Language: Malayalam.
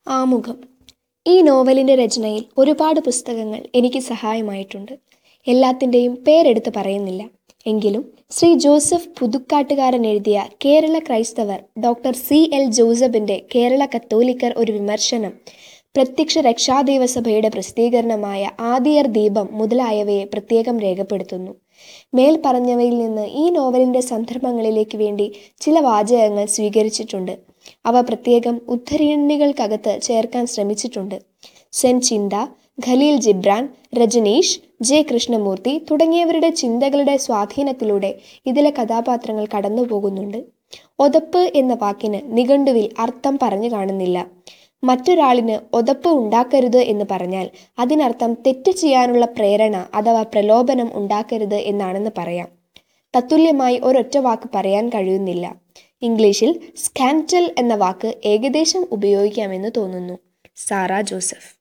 ആമുഖം ഈ നോവലിൻ്റെ രചനയിൽ ഒരുപാട് പുസ്തകങ്ങൾ എനിക്ക് സഹായമായിട്ടുണ്ട് എല്ലാത്തിൻ്റെയും പേരെടുത്ത് പറയുന്നില്ല എങ്കിലും ശ്രീ ജോസഫ് പുതുക്കാട്ടുകാരൻ എഴുതിയ കേരള ക്രൈസ്തവർ ഡോക്ടർ സി എൽ ജോസഫിൻ്റെ കേരള കത്തോലിക്കർ ഒരു വിമർശനം പ്രത്യക്ഷ രക്ഷാദൈവസഭയുടെ പ്രസിദ്ധീകരണമായ ആദിയർ ദീപം മുതലായവയെ പ്രത്യേകം രേഖപ്പെടുത്തുന്നു മേൽ പറഞ്ഞവയിൽ നിന്ന് ഈ നോവലിൻ്റെ സന്ദർഭങ്ങളിലേക്ക് വേണ്ടി ചില വാചകങ്ങൾ സ്വീകരിച്ചിട്ടുണ്ട് അവ പ്രത്യേകം ഉദ്ധരണികൾക്കകത്ത് ചേർക്കാൻ ശ്രമിച്ചിട്ടുണ്ട് സെൻ ചിന്ത Khalil Gibran Rajneesh J Krishnamurti തുടങ്ങിയവരുടെ ചിന്തകളുടെ സ്വാധീനത്തിലൂടെ ഇതിലെ കഥാപാത്രങ്ങൾ കടന്നു പോകുന്നുണ്ട് ഒതപ്പ് എന്ന വാക്കിന് നിഘണ്ടുവിൽ അർത്ഥം പറഞ്ഞു കാണുന്നില്ല മറ്റൊരാളിന് ഒതപ്പ് ഉണ്ടാക്കരുത് എന്ന് പറഞ്ഞാൽ അതിനർത്ഥം തെറ്റ് ചെയ്യാനുള്ള പ്രേരണ അഥവാ പ്രലോഭനം ഉണ്ടാക്കരുത് എന്നാണെന്ന് പറയാം തത്തുല്യമായി ഒരൊറ്റ വാക്ക് പറയാൻ കഴിയുന്നില്ല ഇംഗ്ലീഷിൽ സ്കാൻറ്റൽ എന്ന വാക്ക് ഏകദേശം ഉപയോഗിക്കാമെന്ന് തോന്നുന്നു സാറ ജോസഫ്